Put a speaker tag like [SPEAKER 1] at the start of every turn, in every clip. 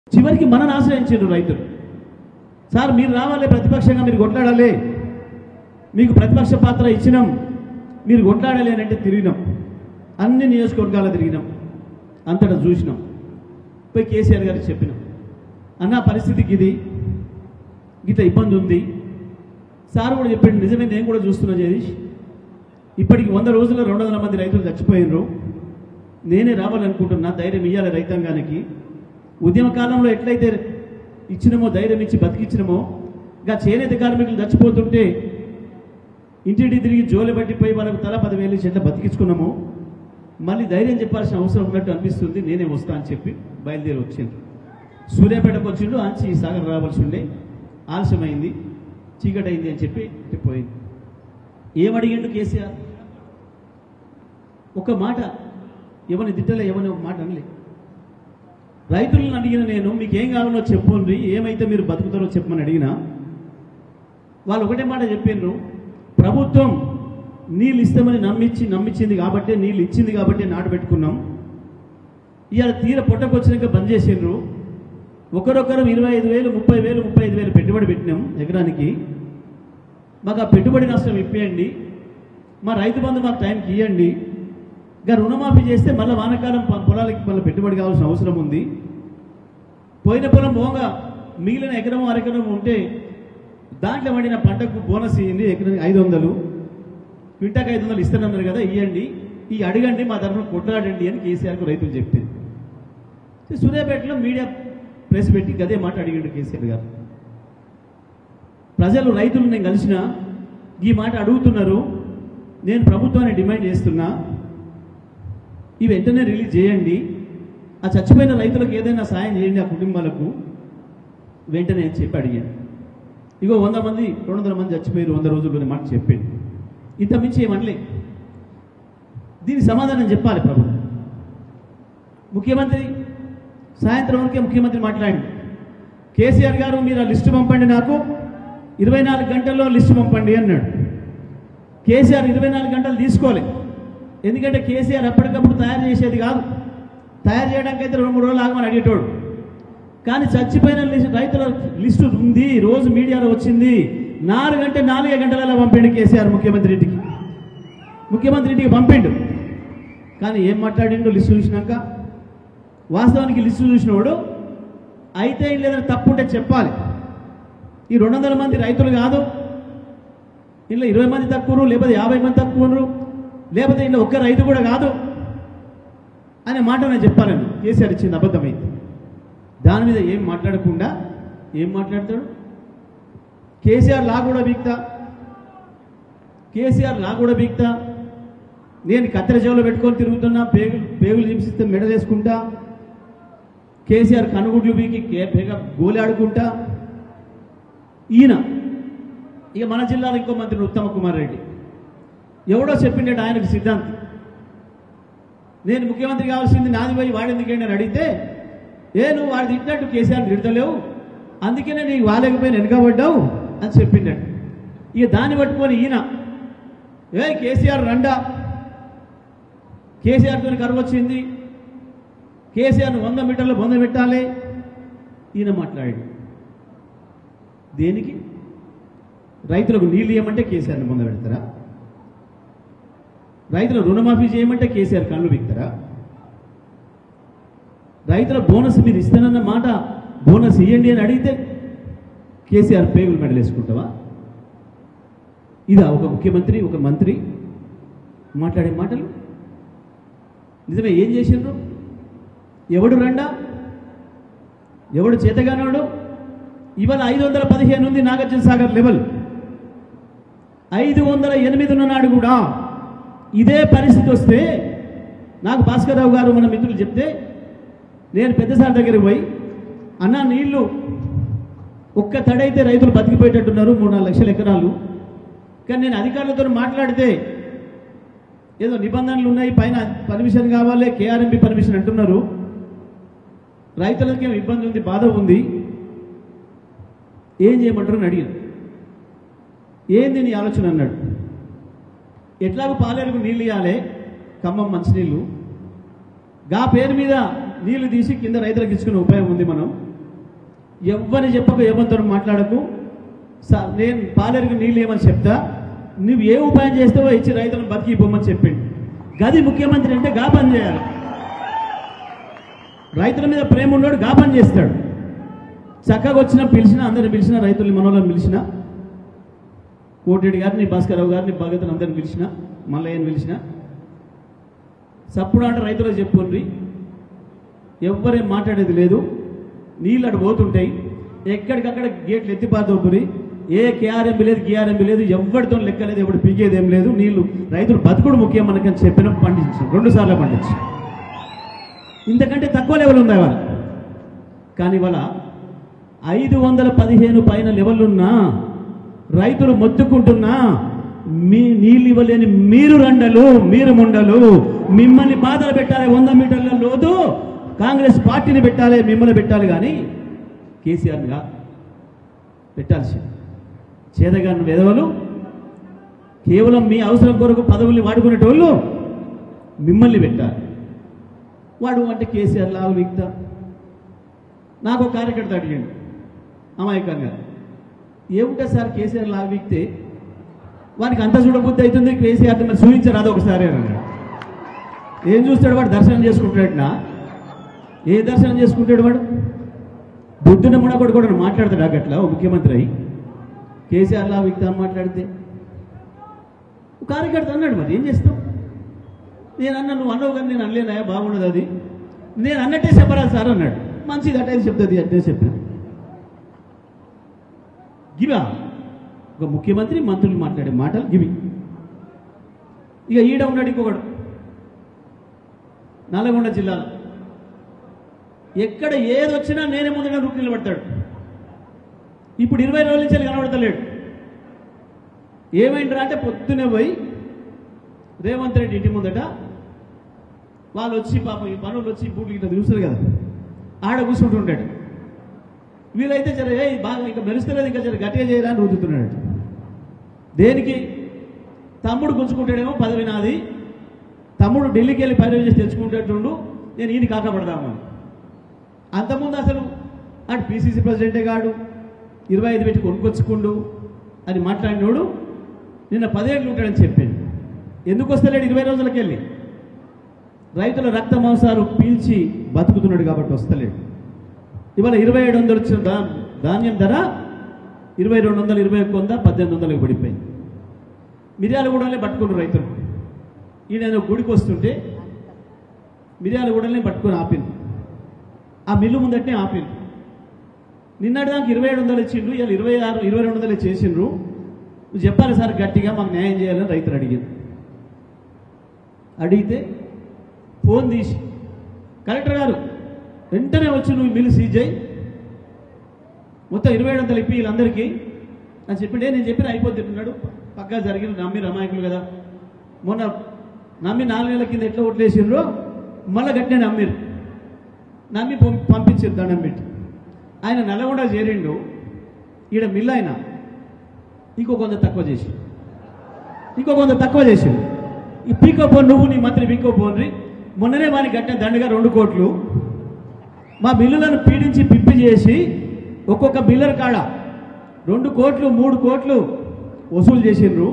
[SPEAKER 1] చివరికి మనను ఆశ్రయించారు రైతులు సార్ మీరు రావాలి ప్రతిపక్షంగా మీరు కొట్లాడాలి మీకు ప్రతిపక్ష పాత్ర ఇచ్చినాం మీరు కొట్లాడాలి అని అంటే తిరిగినాం అన్ని నియోజకవర్గాలు తిరిగినాం అంతటా చూసినాం పోయి కేసీఆర్ గారికి చెప్పినాం అన్న పరిస్థితికి ఇది ఇట్లా ఇబ్బంది ఉంది సార్ కూడా చెప్పాడు నిజమే నేను కూడా చూస్తున్నా జగదీష్ ఇప్పటికి వంద రోజుల్లో రెండు వందల మంది రైతులు చచ్చిపోయినరు నేనే రావాలనుకుంటున్నా ధైర్యం ఇవ్వాలి రైతాంగానికి ఉద్యమ కాలంలో ఎట్లయితే ఇచ్చినమో ధైర్యం ఇచ్చి బతికిచ్చినమో ఇంకా చేనేత కార్మికులు చచ్చిపోతుంటే ఇంటింటి తిరిగి జోలి పట్టిపోయి వాళ్ళకు తల పదివేలు ఇచ్చి ఎట్లా బతికించుకున్నామో మళ్ళీ ధైర్యం చెప్పాల్సిన అవసరం ఉన్నట్టు అనిపిస్తుంది నేనే వస్తా అని చెప్పి బయలుదేరి వచ్చిండు సూర్యాపేటకు వచ్చిండు ఆంచి ఈ సాగర్ రావాల్సి ఉండే ఆలస్యమైంది చీకటి అయింది అని చెప్పి ఇటు పోయింది ఏమడిగిండు కేసీఆర్ ఒక మాట ఎవరిని తిట్టలే ఎవరిని ఒక మాట అనలే రైతులను అడిగిన నేను మీకు ఏం కావాలో చెప్పండి ఏమైతే మీరు బతుకుతారో చెప్పమని అడిగినా వాళ్ళు ఒకటే మాట చెప్పిండ్రు ప్రభుత్వం నీళ్ళు ఇస్తామని నమ్మించి నమ్మించింది కాబట్టే నీళ్ళు ఇచ్చింది కాబట్టి నాటు పెట్టుకున్నాం ఇవాళ తీర పొట్టకొచ్చినాక బంద్ చేసిండ్రు ఒకరొకరు ఇరవై ఐదు వేలు ముప్పై వేలు ముప్పై ఐదు వేలు పెట్టుబడి పెట్టినాం ఎకరానికి మాకు ఆ పెట్టుబడి నష్టం ఇప్పేయండి మా రైతు బంధు మాకు టైంకి ఇవ్వండి ఇంకా రుణమాఫీ చేస్తే మళ్ళీ వానకాలం ప- పొలాలకి మళ్ళీ పెట్టుబడి కావాల్సిన అవసరం ఉంది పోయిన పొలం పోగా మిగిలిన ఎకరం అరెకరం ఉంటే దాంట్లో పండిన పంటకు బోనస్ ఇవ్వండి ఎకరం ఐదు వందలు క్వింటాకు ఐదు వందలు ఇస్తానన్నారు కదా ఇవ్వండి ఈ అడగండి మా తరఫున కొట్లాడండి అని కేసీఆర్కు రైతులు చెప్పింది సూర్యాపేటలో మీడియా ప్రెస్ పెట్టి అదే మాట అడిగాడు కేసీఆర్ గారు ప్రజలు రైతులు నేను కలిసిన ఈ మాట అడుగుతున్నారు నేను ప్రభుత్వాన్ని డిమాండ్ చేస్తున్నా ఈ వెంటనే రిలీజ్ చేయండి ఆ చచ్చిపోయిన రైతులకు ఏదైనా సాయం చేయండి ఆ కుటుంబాలకు వెంటనే అని చెప్పి అడిగాను ఇగో వంద మంది రెండు వందల మంది చచ్చిపోయారు వంద రోజుల్లోనే మాట చెప్పాడు ఇంత మించి ఏమనలే దీనికి సమాధానం చెప్పాలి ప్రభుత్వం ముఖ్యమంత్రి సాయంత్రం వరకే ముఖ్యమంత్రి మాట్లాడి కేసీఆర్ గారు మీరు ఆ లిస్టు పంపండి నాకు ఇరవై నాలుగు గంటల్లో లిస్టు పంపండి అన్నాడు కేసీఆర్ ఇరవై నాలుగు గంటలు తీసుకోవాలి ఎందుకంటే కేసీఆర్ అప్పటికప్పుడు తయారు చేసేది కాదు తయారు చేయడానికి అయితే రెండు మూడు రోజులు ఆగమని అడిగేటోడు కానీ చచ్చిపోయిన లిస్ట్ రైతుల లిస్టు ఉంది రోజు మీడియాలో వచ్చింది నాలుగు గంట నాలుగే గంటలలో పంపిండు కేసీఆర్ ముఖ్యమంత్రి ఇంటికి ముఖ్యమంత్రి ఇంటికి పంపిండు కానీ ఏం మాట్లాడిండు లిస్టు చూసినాక వాస్తవానికి లిస్టు చూసినవాడు అయితే ఏం లేదని తప్పు ఉంటే చెప్పాలి ఈ రెండు వందల మంది రైతులు కాదు ఇంట్లో ఇరవై మంది తక్కువరు లేకపోతే యాభై మంది తక్కువరు లేకపోతే ఇంట్లో ఒక్క రైతు కూడా కాదు అనే మాట నేను చెప్పాలని కేసీఆర్ ఇచ్చింది అబద్ధమైంది దాని మీద ఏం మాట్లాడకుండా ఏం మాట్లాడతాడు కేసీఆర్ లా కూడా బీక్తా కేసీఆర్ లా కూడా బీక్తా నేను కత్తెర చెవులో పెట్టుకొని తిరుగుతున్నా పేగులు పేగులు చింపిస్తే మెడలేసుకుంటా కేసీఆర్ కనుగుడ్లు బీకి కే- పేగ గోలి ఆడుకుంటా ఈయన ఇక మన జిల్లాలో ఇంకో మంత్రి ఉత్తమ కుమార్ రెడ్డి ఎవడో చెప్పిండేట ఆయనకు సిద్ధాంతి నేను ముఖ్యమంత్రి కావాల్సింది నాది పోయి వాడు ఎందుకండి అని అడిగితే ఏ నువ్వు వాడు తిట్టినట్టు కేసీఆర్ తిడతలేవు అందుకనే నీకు వాలేకపోయిన వెనకబడ్డావు అని చెప్పిండట ఇక దాన్ని పట్టుకొని ఈయన ఏ కేసీఆర్ రండా కేసీఆర్తో కరువు వచ్చింది కేసీఆర్ను వంద మీటర్లు బొంద పెట్టాలి ఈయన మాట్లాడాడు దేనికి రైతులకు నీళ్ళు ఇవ్వమంటే కేసీఆర్ని బొంద పెడతారా రైతుల రుణమాఫీ చేయమంటే కేసీఆర్ కళ్ళు బిక్తారా రైతుల బోనస్ మీరు ఇస్తానన్న మాట బోనస్ ఇవ్వండి అని అడిగితే కేసీఆర్ పేగులు మెడలేసుకుంటావా ఇదా ఒక ముఖ్యమంత్రి ఒక మంత్రి మాట్లాడే మాటలు నిజమే ఏం చేసిండ్రు ఎవడు రండా ఎవడు చేతగానోడు ఇవాళ ఐదు వందల పదిహేను ఉంది నాగార్జున సాగర్ లెవెల్ ఐదు వందల ఎనిమిది ఉన్ననాడు కూడా ఇదే పరిస్థితి వస్తే నాకు భాస్కర్రావు గారు మన మిత్రులు చెప్తే నేను పెద్దసారి దగ్గరికి పోయి అన్న నీళ్లు ఒక్క తడైతే రైతులు బతికిపోయేటట్టున్నారు మూడు నాలుగు లక్షల ఎకరాలు కానీ నేను అధికారులతో మాట్లాడితే ఏదో నిబంధనలు ఉన్నాయి పైన పర్మిషన్ కావాలి కేఆర్ఎంపి పర్మిషన్ అంటున్నారు రైతులకేం ఇబ్బంది ఉంది బాధ ఉంది ఏం చేయమంటారు అని అడిగాను ఏంది నీ ఆలోచన అన్నాడు ఎట్లాగో పాలేరుకు నీళ్ళు ఇవ్వాలి ఖమ్మం మంచినీళ్ళు గా పేరు మీద నీళ్లు తీసి కింద రైతులకు ఇచ్చుకునే ఉపాయం ఉంది మనం ఎవ్వని చెప్పక ఎవరితో మాట్లాడకు సా- నేను పాలేరుకి నీళ్ళు ఏమని చెప్తా నువ్వు ఏ ఉపాయం చేస్తావో ఇచ్చి రైతులను బతికి పోమని చెప్పిండు గది ముఖ్యమంత్రి అంటే గా పని చేయాలి రైతుల మీద ప్రేమ ఉన్నాడు గా పని చేస్తాడు చక్కగా వచ్చిన పిలిచిన అందరిని పిలిచిన రైతుల్ని మనోళ్ళని పిలిచిన కోటిరెడ్డి గారిని భాస్కరరావు గారిని భగత్ అందరిని పిలిచిన మల్లయ్యని పిలిచిన సప్పుడు అంటే రైతులకు చెప్పుండ్రి ఎవ్వరేం మాట్లాడేది లేదు నీళ్ళు అటు పోతుంటాయి ఎక్కడికక్కడ గేట్లు ఎత్తిపాతోపురి ఏ కేఆర్ఎంబి లేదు కేఆర్ఎంబి లేదు ఎవరితో లెక్క లేదు ఎవడు పీకేది ఏం లేదు నీళ్లు రైతులు బతుకుడు ముఖ్యం మనకని చెప్పిన పండించాం రెండు సార్లు పండించాం ఇంతకంటే తక్కువ లెవెల్ ఉంది ఇవాళ కానీ ఇవాళ ఐదు వందల పదిహేను పైన లెవెల్లున్నా రైతులు మొత్తుకుంటున్నా మీ నీళ్ళు ఇవ్వలేని మీరు రండలు మీరు ముండలు మిమ్మల్ని బాధలు పెట్టాలి వంద మీటర్ల లోతు కాంగ్రెస్ పార్టీని పెట్టాలి మిమ్మల్ని పెట్టాలి కానీ కేసీఆర్నిగా పెట్టాల్సి చేదగాని విధవలు కేవలం మీ అవసరం కొరకు పదవుల్ని వాడుకునేటోళ్ళు మిమ్మల్ని పెట్టాలి వాడు అంటే కేసీఆర్ లావు విక్తా నాకు ఒక కార్యకర్త అడిగాడు అమాయకంగా ఏమిటా సార్ కేసీఆర్ లావు విక్తే వానికి అంత చూడబుద్ధి అవుతుంది కేసీఆర్ మరి చూపించరాదు ఒకసారి అని అన్నాడు ఏం చూస్తాడు వాడు దర్శనం చేసుకుంటాడనా ఏ దర్శనం చేసుకుంటాడు వాడు బుద్ధుని మునకొడు కూడా మాట్లాడతాడు అట్లా ఓ ముఖ్యమంత్రి అయి కేసీఆర్ లా విక్తా అని మాట్లాడితే ఒక కార్యకర్త అన్నాడు మరి ఏం చేస్తాం నేను అన్న నువ్వు అన్నావు కానీ నేను అనలేనా బాగుండదు అది నేను అన్నట్టే చెప్పరాదు సార్ అన్నాడు మంచిది అటే చెప్తుంది అట్టే చెప్పాను గివా ఒక ముఖ్యమంత్రి మంత్రులు మాట్లాడే మాటలు గివి ఇక ఈడ ఉన్నాడు ఇంకొకడు నల్గొండ జిల్లాలో ఎక్కడ ఏది వచ్చినా నేనే ముందుగా రుక్కు నిలబడతాడు ఇప్పుడు ఇరవై రోజుల నుంచి కనబడతలేడు ఏమైందిరా అంటే పొద్దునే పోయి రేవంత్ రెడ్డి ఇంటి ముందట వాళ్ళు వచ్చి పాపం ఈ పనులు వచ్చి బూట్లు ఇట్లా తిరుగుతారు కదా ఆడ కూర్చుంటుంటాడు వీళ్ళైతే జర ఏ బాగా ఇంకా మెరుస్తలేదు ఇంకా జర గట్టిగా చేయరా అని రుద్దుతున్నాడు దేనికి తమ్ముడు గుంజుకుంటాడేమో పదవి నాది తమ్ముడు ఢిల్లీకి వెళ్ళి పదవి చేసి తెచ్చుకుంటేటుండు నేను ఈయన కాకపడదాము అంతకుముందు అసలు అటు పిసిసి ప్రెసిడెంటే కాడు ఇరవై ఐదు పెట్టి కొనుక్కొచ్చుకుండు అని మాట్లాడినోడు నిన్న పదేళ్ళు ఉంటాడని చెప్పిండు ఎందుకు వస్తలేడు ఇరవై రోజులకి వెళ్ళి రైతుల రక్త మాంసాలు పీల్చి బతుకుతున్నాడు కాబట్టి వస్తలేడు ఇవాళ ఇరవై ఏడు వందలు వచ్చిన దా ధాన్యం ధర ఇరవై రెండు వందలు ఇరవై ఒక్క వంద పద్దెనిమిది వందలకు పడిపోయింది మిర్యాలగూడలే పట్టుకున్నారు రైతులు ఈయన గుడికి వస్తుంటే మిర్యాలగూడలనే పట్టుకొని ఆపింది ఆ మిల్లు ముందటనే ఆపింది నిన్నటి దానికి ఇరవై ఏడు వందలు ఇచ్చిండ్రు ఇవాళ ఇరవై ఆరు ఇరవై రెండు వందలు చేసిండ్రు నువ్వు చెప్పాలి సార్ గట్టిగా మాకు న్యాయం చేయాలని రైతులు అడిగింది అడిగితే ఫోన్ తీసి కలెక్టర్ గారు వెంటనే వచ్చి నువ్వు మిల్లు సీజ్ చేయి మొత్తం ఇరవై ఏడు వందలు ఇప్పి వీళ్ళందరికీ అని చెప్పిండే నేను చెప్పిన అయిపోతున్నాడు పక్కా జరిగిన నమ్మి రమాయకులు కదా మొన్న నమ్మి నాలుగు నెలల కింద ఎట్లా ఓట్లేసిండ్రో మళ్ళీ గట్టినే నమ్మిరు నమ్మి పంపి పంపించారు దండం పెట్టి ఆయన నల్లగొండ చేరిండు ఈడ మిల్ ఆయన ఇంకో కొంత తక్కువ చేసి ఇంకో కొంత తక్కువ చేసి ఈ పీకో పోన్ నువ్వు నీ మంత్రి పీకో పోన్రి మొన్ననే వానికి కట్టిన దండగా రెండు కోట్లు మా బిల్లులను పీడించి పిప్పి చేసి ఒక్కొక్క బిల్లర్ కాడ రెండు కోట్లు మూడు కోట్లు వసూలు చేసిండ్రు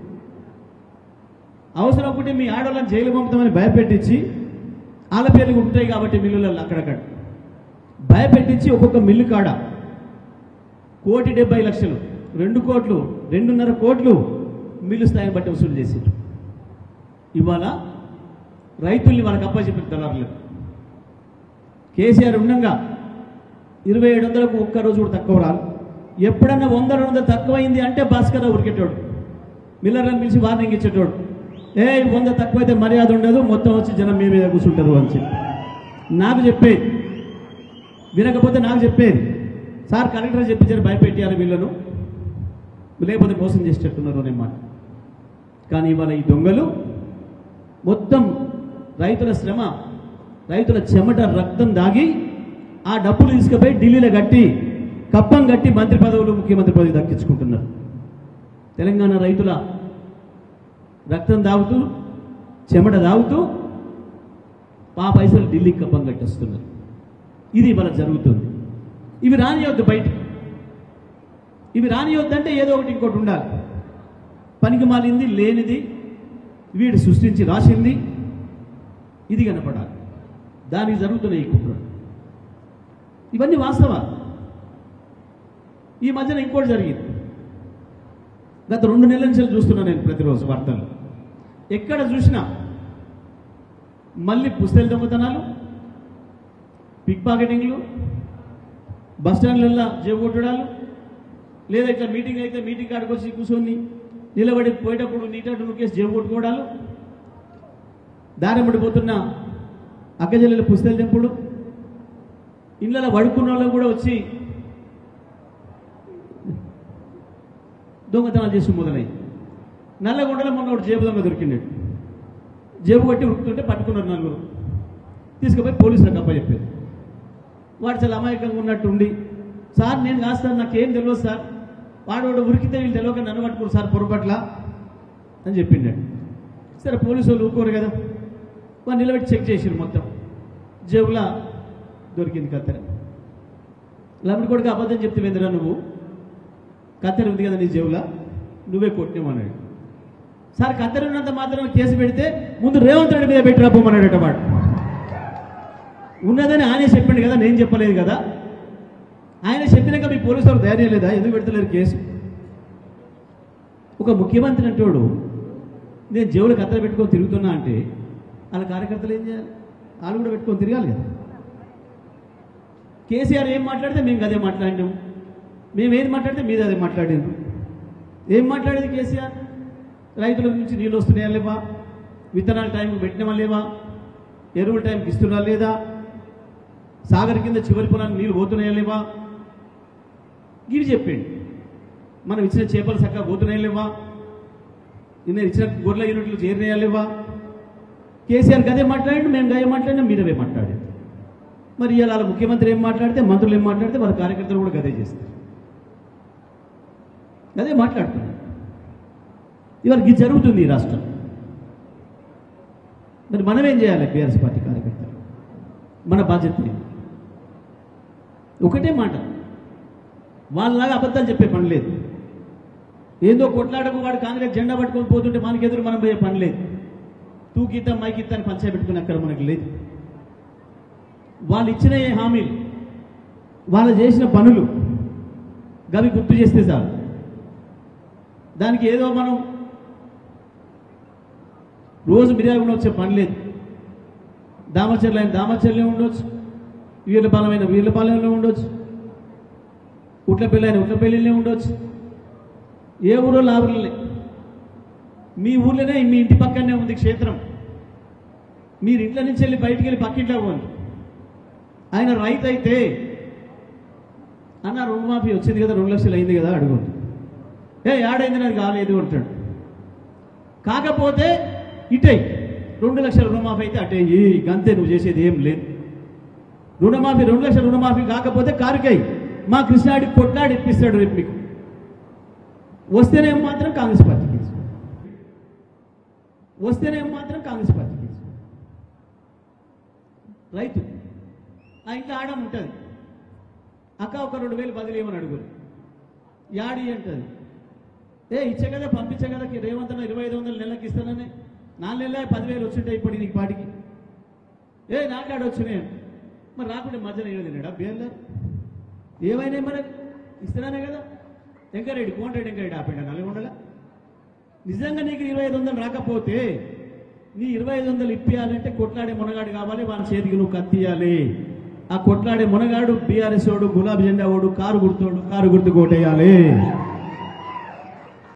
[SPEAKER 1] అవసరం ఒకటి మీ ఆడవాళ్ళని జైలు పంపుతామని భయపెట్టించి వాళ్ళ పేర్లు ఉంటాయి కాబట్టి మిల్లులలో అక్కడక్కడ భయపెట్టించి ఒక్కొక్క మిల్లు కాడ కోటి డెబ్బై లక్షలు రెండు కోట్లు రెండున్నర కోట్లు మిల్లు స్థాయిని బట్టి వసూలు చేసిండ్రు ఇవాళ రైతుల్ని వాళ్ళకి అప్పచెప్పిన దళారులు కేసీఆర్ ఉండగా ఇరవై ఏడు వందలకు ఒక్క రోజు కూడా తక్కువ రాదు ఎప్పుడన్నా వంద రెండు వందలు తక్కువైంది అంటే భాస్కర్ ఉరికెట్టాడు మిల్లర్లను పిలిచి వార్నింగ్ ఇచ్చేటోడు ఏ వంద తక్కువైతే మర్యాద ఉండదు మొత్తం వచ్చి జనం మీ మీద కూర్చుంటారు అని చెప్పి నాకు చెప్పేది వినకపోతే నాకు చెప్పేది సార్ కలెక్టర్ చెప్పించారు భయపెట్టారు వీళ్ళను లేకపోతే మోసం చేసేటట్టున్నారు అనే మాట కానీ ఇవాళ ఈ దొంగలు మొత్తం రైతుల శ్రమ రైతుల చెమట రక్తం దాగి ఆ డబ్బులు తీసుకుపోయి ఢిల్లీలో కట్టి కప్పం కట్టి మంత్రి పదవులు ముఖ్యమంత్రి పదవి దక్కించుకుంటున్నారు తెలంగాణ రైతుల రక్తం దాగుతూ చెమట దాగుతూ ఆ పైసలు ఢిల్లీకి కప్పం కట్టేస్తున్నారు ఇది ఇవాళ జరుగుతుంది ఇవి రానియొద్దు బయటికి ఇవి రానియొద్దు అంటే ఏదో ఒకటి ఇంకోటి ఉండాలి పనికి మాలింది లేనిది వీడు సృష్టించి రాసింది ఇది కనపడాలి దానికి జరుగుతున్నాయి ఈ కుట్ర ఇవన్నీ వాస్తవాలు ఈ మధ్యన ఇంకోటి జరిగింది గత రెండు నెలల నుంచి చూస్తున్నా నేను ప్రతిరోజు వార్తలు ఎక్కడ చూసినా మళ్ళీ పుస్తకాలు దొంగతనాలు పిక్ పాకెటింగ్లు బస్ స్టాండ్లలో జేబొట్టడాలు లేదా ఇట్లా మీటింగ్ అయితే మీటింగ్ కాడికి వచ్చి కూర్చొని నిలబడి పోయేటప్పుడు నీటట్టు నొక్కేసి జేబు కొట్టుకోవడాలు దారి పడిపోతున్న అక్కజల్లెల పుస్తకాలు తెంపుడు ఇళ్ళలో పడుకున్న వాళ్ళు కూడా వచ్చి దొంగతనాలు చేసి మొదలై నల్లగొండలో మొన్న ఒకటి జేబు దొంగ దొరికిండాడు జేబు కొట్టి ఉరుకుతుంటే పట్టుకున్నారు నలుగురు తీసుకుపోయి పోలీసులకు అప్పచెప్పారు వాడు చాలా అమాయకంగా ఉన్నట్టు ఉండి సార్ నేను కాదు సార్ నాకేం తెలియదు సార్ వాడు వాడు ఉరికితే వీళ్ళు తెలియక నన్ను పట్టుకోరు సార్ పొరపట్ల అని చెప్పిండాడు సరే పోలీసు వాళ్ళు ఊరుకోరు కదా వాడు నిలబెట్టి చెక్ చేసిరు మొత్తం జేబులా దొరికింది కత్తెర లమ్మిడి కొడుకు అబద్ధం చెప్తే వెందరా నువ్వు కత్తెర ఉంది కదా నీ జేబులా నువ్వే కొట్టినామన్నాడు సార్ కత్తెర ఉన్నంత మాత్రం కేసు పెడితే ముందు రేవంత్ రెడ్డి మీద పెట్టి రప్పమన్నాడట వాడు ఉన్నదని ఆయనే చెప్పిండు కదా నేను చెప్పలేదు కదా ఆయన చెప్పినాక మీ పోలీసు వాళ్ళు ధైర్యం లేదా ఎందుకు పెడతలేరు కేసు ఒక ముఖ్యమంత్రి అంటోడు నేను జేబులు కత్తెర పెట్టుకొని తిరుగుతున్నా అంటే వాళ్ళ కార్యకర్తలు ఏం చేయాలి వాళ్ళు కూడా పెట్టుకొని తిరగాలి కదా కేసీఆర్ ఏం మాట్లాడితే మేము అదే మాట్లాడినాం మేము ఏది మాట్లాడితే మీద అదే మాట్లాడారు ఏం మాట్లాడేది కేసీఆర్ రైతుల నుంచి నీళ్ళు వస్తున్నాయా లేవా విత్తనాలు టైంకి పెట్టినవా లేవా ఎరువుల టైంకి ఇస్తున్నా లేదా సాగర్ కింద చివరి పొలానికి నీళ్ళు పోతున్నాయా లేవా ఇవి చెప్పండి మనం ఇచ్చిన చేపలు చక్కగా పోతున్నాయా లేవా నిన్న ఇచ్చిన గొర్రెల యూనిట్లు చేరినాయా లేవా కేసీఆర్ గదే మాట్లాడండి మేము గదే మాట్లాడినా మీరవే మాట్లాడారు మరి ఇవాళ ముఖ్యమంత్రి ఏం మాట్లాడితే మంత్రులు ఏం మాట్లాడితే వారి కార్యకర్తలు కూడా గదే చేస్తారు గదే మాట్లాడుతున్నారు ఇవాళ ఇది జరుగుతుంది ఈ రాష్ట్రం మరి మనం ఏం చేయాలి బీఆర్ఎస్ పార్టీ కార్యకర్తలు మన బాధ్యత ఏంటి? ఒకటే మాట వాళ్ళలాగా అబద్ధాలు చెప్పే పని లేదు ఏదో కొట్లాడకు వాడు కాంగ్రెస్ జెండా పట్టుకొని పోతుంటే మనకి ఎదురు మనం పోయే పని లేదు తూకిద్దాం మైకిద్దాన్ని పంచాయ పెట్టుకుని అక్కడ మనకి లేదు వాళ్ళు ఇచ్చిన ఏ హామీలు వాళ్ళు చేసిన పనులు గవి గుర్తు చేస్తే చాలు దానికి ఏదో మనం రోజు మిర్యాలగూడ వచ్చే పని లేదు దామచర్ల అయిన దామచర్లే ఉండొచ్చు వీర్లపాలెమైన వీర్లపాలెంలో ఉండొచ్చు ఉట్లపల్లి అయిన ఉట్లపల్లిలో ఉండొచ్చు ఏ ఊరో లాభులే మీ ఊర్లోనే మీ ఇంటి పక్కనే ఉంది క్షేత్రం మీరు ఇంట్లో నుంచి వెళ్ళి బయటికి వెళ్ళి పక్కింట్లో పోండి ఆయన రైతు అయితే అన్న రుణమాఫీ వచ్చింది కదా రెండు లక్షలు అయింది కదా అడుగుంది ఏ ఏడైంది నాకు కాలేదు అంటాడు కాకపోతే ఇటై రెండు లక్షల రుణమాఫీ అయితే అటే ఈ గంతే నువ్వు చేసేది ఏం లేదు రుణమాఫీ రెండు లక్షల రుణమాఫీ కాకపోతే కారుకై మా కృష్ణాడి కొట్లాడి ఇప్పిస్తాడు రేపు మీకు వస్తేనే మాత్రం కాంగ్రెస్ పార్టీకి వేసు. వస్తేనే మాత్రం కాంగ్రెస్ పార్టీకి వేసు. రైతు ఆ ఇంట్లో ఆడం ఉంటుంది అక్క ఒక రెండు వేలు బదిలీ ఏమని అడుగురు యాడి అంటది ఏ ఇచ్చే కదా పంపించే కదా రేవంత్ అన్న ఇరవై ఐదు వందలు నెలకి ఇస్తానని నాలుగు నెలలే పదివేలు వచ్చింటాయి ఇప్పుడు నీకు పాటికి ఏ నాకాడ వచ్చినాయి అంట. మరి రాకుండా మధ్యన ఏడు తిన్నాడా బేర్లే ఏమైనా మరి ఇస్తున్నానే కదా వెంకరెడ్డి కోమటిరెడ్డి వెంకరెడ్డి ఆపిండ నల్గొండల నిజంగా నీకు ఇరవై ఐదు వందలు రాకపోతే నీ ఇరవై ఐదు వందలు ఇప్పియాలంటే కొట్లాడే మునగాడు కావాలి వాని చేతికి నువ్వు కత్తియాలి ఆ కొట్లాడే మునగాడు బీఆర్ఎస్ వాడు గులాబీ జెండా వాడు కారు గుర్తోడు కారు గుర్తు కొట్టేయాలి